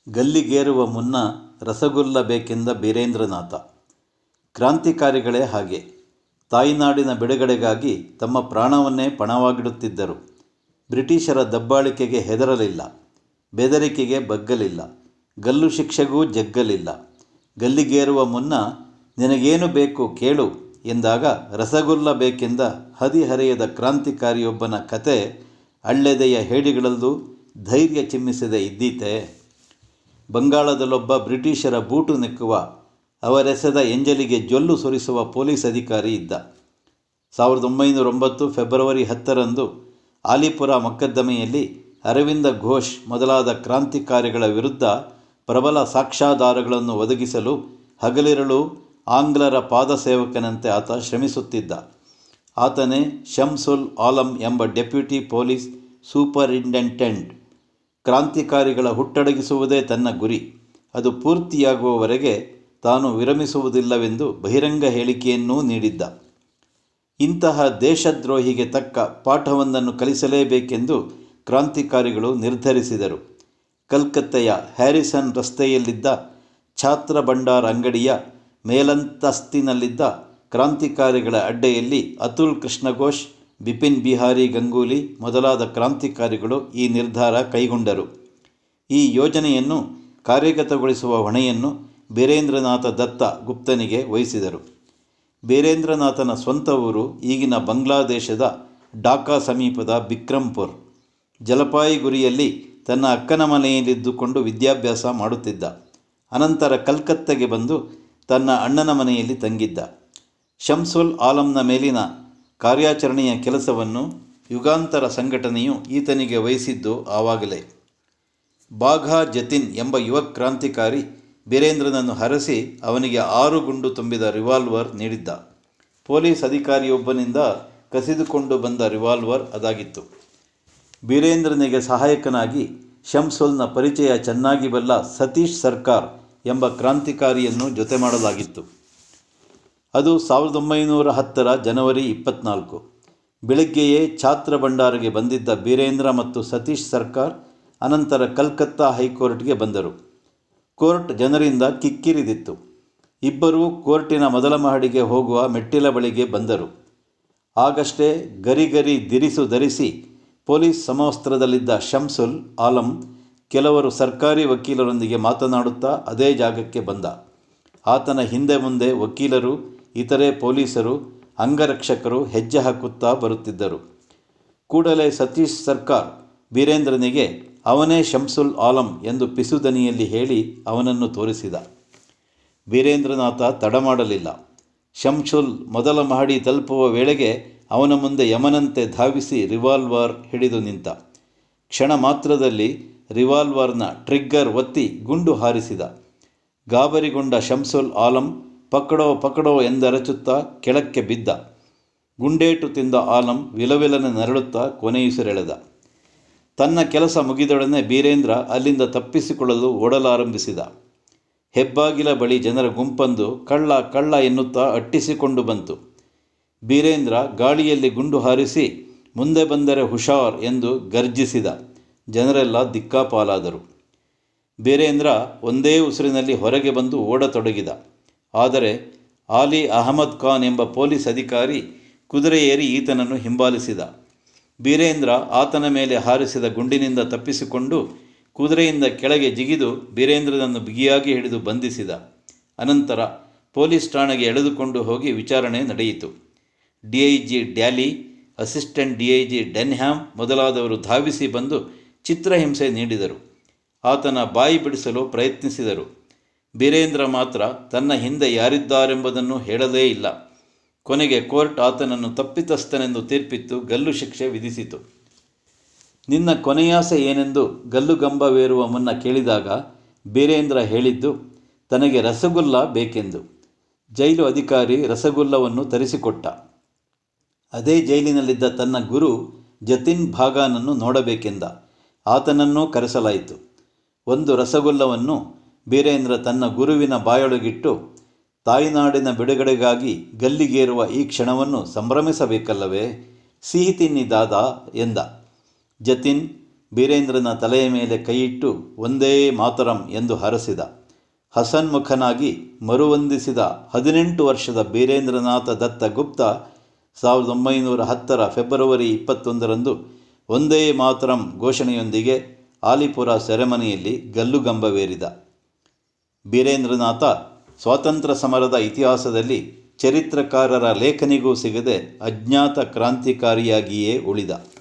ಗಲ್ಲಿಗೇರುವ ಮುನ್ನ ರಸಗುಲ್ಲ ಬೇಕೆಂದ ಬೀರೇಂದ್ರನಾಥ ಕ್ರಾಂತಿಕಾರಿಗಳೇ ಹಾಗೆ ತಾಯ್ನಾಡಿನ ಬಿಡುಗಡೆಗಾಗಿ ತಮ್ಮ ಪ್ರಾಣವನ್ನೇ ಪಣವಾಗಿಡುತ್ತಿದ್ದರು ಬ್ರಿಟಿಷರ ದಬ್ಬಾಳಿಕೆಗೆ ಹೆದರಲಿಲ್ಲ ಬೆದರಿಕೆಗೆ ಬಗ್ಗಲಿಲ್ಲ ಗಲ್ಲು ಶಿಕ್ಷೆಗೂ ಜಗ್ಗಲಿಲ್ಲ ಗಲ್ಲಿಗೇರುವ ಮುನ್ನ ನಿನಗೇನು ಬೇಕು ಕೇಳು ಎಂದಾಗ ರಸಗುಲ್ಲ ಬೇಕೆಂದ ಹದಿಹರೆಯದ ಕ್ರಾಂತಿಕಾರಿಯೊಬ್ಬನ ಕತೆ ಅಳ್ಳೆದೆಯ ಹೇಡಿಗಳಲ್ಲೂ ಧೈರ್ಯ ಚಿಮ್ಮಿಸದೆ ಇದ್ದೀತೆ ಬಂಗಾಳದಲ್ಲೊಬ್ಬ ಬ್ರಿಟಿಷರ ಬೂಟು ನೆಕ್ಕುವ ಅವರೆಸೆದ ಎಂಜಲಿಗೆ ಜೊಲ್ಲು ಸುರಿಸುವ ಪೊಲೀಸ್ ಅಧಿಕಾರಿ ಇದ್ದ ಸಾವಿರದ ಒಂಬೈನೂರ ಒಂಬತ್ತು ಫೆಬ್ರವರಿ ಹತ್ತರಂದು ಆಲಿಪುರ ಮೊಕದ್ದಮೆಯಲ್ಲಿ ಅರವಿಂದ ಘೋಷ್ ಮೊದಲಾದ ಕ್ರಾಂತಿಕಾರಿಗಳ ವಿರುದ್ಧ ಪ್ರಬಲ ಸಾಕ್ಷ್ಯಾಧಾರಗಳನ್ನು ಒದಗಿಸಲು ಹಗಲಿರಳು ಆಂಗ್ಲರ ಪಾದಸೇವಕನಂತೆ ಆತ ಶ್ರಮಿಸುತ್ತಿದ್ದ ಆತನೇ ಶಂಸುಲ್ ಆಲಂ ಎಂಬ ಡೆಪ್ಯೂಟಿ ಪೊಲೀಸ್ ಸೂಪರಿಂಟೆಂಡೆಂಟ್ ಕ್ರಾಂತಿಕಾರಿಗಳ ಹುಟ್ಟಡಗಿಸುವುದೇ ತನ್ನ ಗುರಿ ಅದು ಪೂರ್ತಿಯಾಗುವವರೆಗೆ ತಾನು ವಿರಮಿಸುವುದಿಲ್ಲವೆಂದು ಬಹಿರಂಗ ಹೇಳಿಕೆಯನ್ನೂ ನೀಡಿದ್ದ ಇಂತಹ ದೇಶದ್ರೋಹಿಗೆ ತಕ್ಕ ಪಾಠವೊಂದನ್ನು ಕಲಿಸಲೇಬೇಕೆಂದು ಕ್ರಾಂತಿಕಾರಿಗಳು ನಿರ್ಧರಿಸಿದರು ಕಲ್ಕತ್ತೆಯ ಹ್ಯಾರಿಸನ್ ರಸ್ತೆಯಲ್ಲಿದ್ದ ಛಾತ್ರ ಭಂಡಾರ ಅಂಗಡಿಯ ಮೇಲಂತಸ್ತಿನಲ್ಲಿದ್ದ ಕ್ರಾಂತಿಕಾರಿಗಳ ಅಡ್ಡೆಯಲ್ಲಿ ಅತುಲ್ ಕೃಷ್ಣಘೋಷ್ ಬಿಪಿನ್ ಬಿಹಾರಿ ಗಂಗೂಲಿ ಮೊದಲಾದ ಕ್ರಾಂತಿಕಾರಿಗಳು ಈ ನಿರ್ಧಾರ ಕೈಗೊಂಡರು ಈ ಯೋಜನೆಯನ್ನು ಕಾರ್ಯಗತಗೊಳಿಸುವ ಹೊಣೆಯನ್ನು ಬೀರೇಂದ್ರನಾಥ ದತ್ತ ಗುಪ್ತನಿಗೆ ವಹಿಸಿದರು ಬೀರೇಂದ್ರನಾಥನ ಸ್ವಂತ ಊರು ಈಗಿನ ಬಾಂಗ್ಲಾದೇಶದ ಢಾಕಾ ಸಮೀಪದ ಬಿಕ್ರಂಪುರ್ ಜಲಪಾಯಿಗುರಿಯಲ್ಲಿ ತನ್ನ ಅಕ್ಕನ ಮನೆಯಲ್ಲಿದ್ದುಕೊಂಡು ವಿದ್ಯಾಭ್ಯಾಸ ಮಾಡುತ್ತಿದ್ದ ಅನಂತರ ಕಲ್ಕತ್ತೆಗೆ ಬಂದು ತನ್ನ ಅಣ್ಣನ ಮನೆಯಲ್ಲಿ ತಂಗಿದ್ದ ಶಂಸುಲ್ ಆಲಂನ ಮೇಲಿನ ಕಾರ್ಯಾಚರಣೆಯ ಕೆಲಸವನ್ನು ಯುಗಾಂತರ ಸಂಘಟನೆಯು ಈತನಿಗೆ ವಹಿಸಿದ್ದು ಆವಾಗಲೇ ಬಾಘಾ ಜತಿನ್ ಎಂಬ ಯುವ ಕ್ರಾಂತಿಕಾರಿ ಬೀರೇಂದ್ರನನ್ನು ಹರಸಿ ಅವನಿಗೆ ಆರು ಗುಂಡು ತುಂಬಿದ ರಿವಾಲ್ವರ್ ನೀಡಿದ್ದ ಪೊಲೀಸ್ ಅಧಿಕಾರಿಯೊಬ್ಬನಿಂದ ಕಸಿದುಕೊಂಡು ಬಂದ ರಿವಾಲ್ವರ್ ಅದಾಗಿತ್ತು ಬೀರೇಂದ್ರನಿಗೆ ಸಹಾಯಕನಾಗಿ ಶಂಸುಲ್ನ ಪರಿಚಯ ಚೆನ್ನಾಗಿ ಬಲ್ಲ ಸತೀಶ್ ಸರ್ಕಾರ್ ಎಂಬ ಕ್ರಾಂತಿಕಾರಿಯನ್ನು ಜೊತೆ ಮಾಡಲಾಗಿತ್ತು ಅದು ಸಾವಿರದ ಒಂಬೈನೂರ ಹತ್ತರ ಜನವರಿ ಇಪ್ಪತ್ನಾಲ್ಕು ಬೆಳಗ್ಗೆಯೇ ಛಾತ್ರ ಭಂಡಾರಿಗೆ ಬಂದಿದ್ದ ಬೀರೇಂದ್ರ ಮತ್ತು ಸತೀಶ್ ಸರ್ಕಾರ್ ಅನಂತರ ಕಲ್ಕತ್ತಾ ಹೈಕೋರ್ಟ್ಗೆ ಬಂದರು ಕೋರ್ಟ್ ಜನರಿಂದ ಕಿಕ್ಕಿರಿದಿತ್ತು ಇಬ್ಬರೂ ಕೋರ್ಟಿನ ಮೊದಲ ಮಹಡಿಗೆ ಹೋಗುವ ಮೆಟ್ಟಿಲ ಬಳಿಗೆ ಬಂದರು ಆಗಷ್ಟೇ ಗರಿಗರಿ ದಿರಿಸು ಧರಿಸಿ ಪೊಲೀಸ್ ಸಮವಸ್ತ್ರದಲ್ಲಿದ್ದ ಶಂಸುಲ್ ಆಲಂ ಕೆಲವರು ಸರ್ಕಾರಿ ವಕೀಲರೊಂದಿಗೆ ಮಾತನಾಡುತ್ತಾ ಅದೇ ಜಾಗಕ್ಕೆ ಬಂದ ಆತನ ಹಿಂದೆ ಮುಂದೆ ವಕೀಲರು ಇತರೆ ಪೊಲೀಸರು ಅಂಗರಕ್ಷಕರು ಹೆಜ್ಜೆ ಹಾಕುತ್ತಾ ಬರುತ್ತಿದ್ದರು ಕೂಡಲೇ ಸತೀಶ್ ಸರ್ಕಾರ್ ಬೀರೇಂದ್ರನಿಗೆ ಅವನೇ ಶಂಸುಲ್ ಆಲಂ ಎಂದು ಪಿಸುದನಿಯಲ್ಲಿ ಹೇಳಿ ಅವನನ್ನು ತೋರಿಸಿದ ಬೀರೇಂದ್ರನಾಥ ತಡಮಾಡಲಿಲ್ಲ ಶಂಸುಲ್ ಮೊದಲ ಮಹಡಿ ತಲುಪುವ ವೇಳೆಗೆ ಅವನ ಮುಂದೆ ಯಮನಂತೆ ಧಾವಿಸಿ ರಿವಾಲ್ವರ್ ಹಿಡಿದು ನಿಂತ ಕ್ಷಣ ಮಾತ್ರದಲ್ಲಿ ರಿವಾಲ್ವರ್ನ ಟ್ರಿಗ್ಗರ್ ಒತ್ತಿ ಗುಂಡು ಹಾರಿಸಿದ ಗಾಬರಿಗೊಂಡ ಶಂಸುಲ್ ಆಲಂ ಪಕಡೋ ಪಕಡೋ ಎಂದರಚುತ್ತಾ ಕೆಳಕ್ಕೆ ಬಿದ್ದ ಗುಂಡೇಟು ತಿಂದ ಆಲಂ ವಿಲವಿಲನೆ ನರಳುತ್ತಾ ಕೊನೆಯುಸಿರೆಳೆದ ತನ್ನ ಕೆಲಸ ಮುಗಿದೊಡನೆ ಬೀರೇಂದ್ರ ಅಲ್ಲಿಂದ ತಪ್ಪಿಸಿಕೊಳ್ಳಲು ಓಡಲಾರಂಭಿಸಿದ ಹೆಬ್ಬಾಗಿಲ ಬಳಿ ಜನರ ಗುಂಪಂದು ಕಳ್ಳ ಕಳ್ಳ ಎನ್ನುತ್ತಾ ಅಟ್ಟಿಸಿಕೊಂಡು ಬಂತು ಬೀರೇಂದ್ರ ಗಾಳಿಯಲ್ಲಿ ಗುಂಡು ಹಾರಿಸಿ ಮುಂದೆ ಬಂದರೆ ಹುಷಾರ್ ಎಂದು ಗರ್ಜಿಸಿದ ಜನರೆಲ್ಲ ದಿಕ್ಕಾಪಾಲಾದರು ಬೀರೇಂದ್ರ ಒಂದೇ ಉಸಿರಿನಲ್ಲಿ ಹೊರಗೆ ಬಂದು ಓಡತೊಡಗಿದ ಆದರೆ ಆಲಿ ಅಹಮದ್ ಖಾನ್ ಎಂಬ ಪೊಲೀಸ್ ಅಧಿಕಾರಿ ಕುದುರೆ ಏರಿ ಈತನನ್ನು ಹಿಂಬಾಲಿಸಿದ ಬೀರೇಂದ್ರ ಆತನ ಮೇಲೆ ಹಾರಿಸಿದ ಗುಂಡಿನಿಂದ ತಪ್ಪಿಸಿಕೊಂಡು ಕುದುರೆಯಿಂದ ಕೆಳಗೆ ಜಿಗಿದು ಬೀರೇಂದ್ರನನ್ನು ಬಿಗಿಯಾಗಿ ಹಿಡಿದು ಬಂಧಿಸಿದ ಅನಂತರ ಪೊಲೀಸ್ ಠಾಣೆಗೆ ಎಳೆದುಕೊಂಡು ಹೋಗಿ ವಿಚಾರಣೆ ನಡೆಯಿತು D I G Daly assistant D I G Denham ಮೊದಲಾದವರು ಧಾವಿಸಿ ಬಂದು ಚಿತ್ರಹಿಂಸೆ ನೀಡಿದರು ಆತನ ಬಾಯಿ ಬಿಡಿಸಲು ಪ್ರಯತ್ನಿಸಿದರು ಬೀರೇಂದ್ರ ಮಾತ್ರ ತನ್ನ ಹಿಂದೆ ಯಾರಿದ್ದಾರೆಂಬುದನ್ನು ಹೇಳಲೇ ಇಲ್ಲ ಕೊನೆಗೆ ಕೋರ್ಟ್ ಆತನನ್ನು ತಪ್ಪಿತಸ್ಥನೆಂದು ತೀರ್ಪಿತ್ತು ಗಲ್ಲು ಶಿಕ್ಷೆ ವಿಧಿಸಿತು ನಿನ್ನ ಕೊನೆಯಾಸೆ ಏನೆಂದು ಗಲ್ಲುಗಂಬವೇರುವ ಮುನ್ನ ಕೇಳಿದಾಗ ಬೀರೇಂದ್ರ ಹೇಳಿದ್ದು ತನಗೆ ರಸಗುಲ್ಲ ಬೇಕೆಂದು ಜೈಲು ಅಧಿಕಾರಿ ರಸಗುಲ್ಲವನ್ನು ತರಿಸಿಕೊಟ್ಟ ಅದೇ ಜೈಲಿನಲ್ಲಿದ್ದ ತನ್ನ ಗುರು ಜತಿನ್ ಭಾಗಾನನ್ನು ನೋಡಬೇಕೆಂದ ಆತನನ್ನೂ ಕರೆಸಲಾಯಿತು ಒಂದು ರಸಗುಲ್ಲವನ್ನು ಬೀರೇಂದ್ರ ತನ್ನ ಗುರುವಿನ ಬಾಯೊಳಗಿಟ್ಟು ತಾಯ್ನಾಡಿನ ಬಿಡುಗಡೆಗಾಗಿ ಗಲ್ಲಿಗೇರುವ ಈ ಕ್ಷಣವನ್ನು ಸಂಭ್ರಮಿಸಬೇಕಲ್ಲವೇ ಸಿಹಿ ತಿನ್ನಿ ದಾದಾ ಎಂದ ಜತಿನ್ ಬೀರೇಂದ್ರನ ತಲೆಯ ಮೇಲೆ ಕೈಯಿಟ್ಟು ಒಂದೇ ಮಾತರಂ ಎಂದು ಹರಸಿದ ಹಸನ್ಮುಖನಾಗಿ ಮರುವಂದಿಸಿದ ಹದಿನೆಂಟು ವರ್ಷದ ಬೀರೇಂದ್ರನಾಥ ದತ್ತ ಗುಪ್ತ ಸಾವಿರದ ಒಂಬೈನೂರ ಹತ್ತರ ಫೆಬ್ರವರಿ ಇಪ್ಪತ್ತೊಂದರಂದು ಒಂದೇ ಮಾತರಂ ಘೋಷಣೆಯೊಂದಿಗೆ ಆಲಿಪುರ ಸೆರೆಮನಿಯಲ್ಲಿ ಗಲ್ಲುಗಂಬವೇರಿದ ಬೀರೇಂದ್ರನಾಥ ಸ್ವಾತಂತ್ರ್ಯ ಸಮರದ ಇತಿಹಾಸದಲ್ಲಿ ಚರಿತ್ರಕಾರರ ಲೇಖನಿಗೂ ಸಿಗದೆ ಅಜ್ಞಾತ ಕ್ರಾಂತಿಕಾರಿಯಾಗಿಯೇ ಉಳಿದ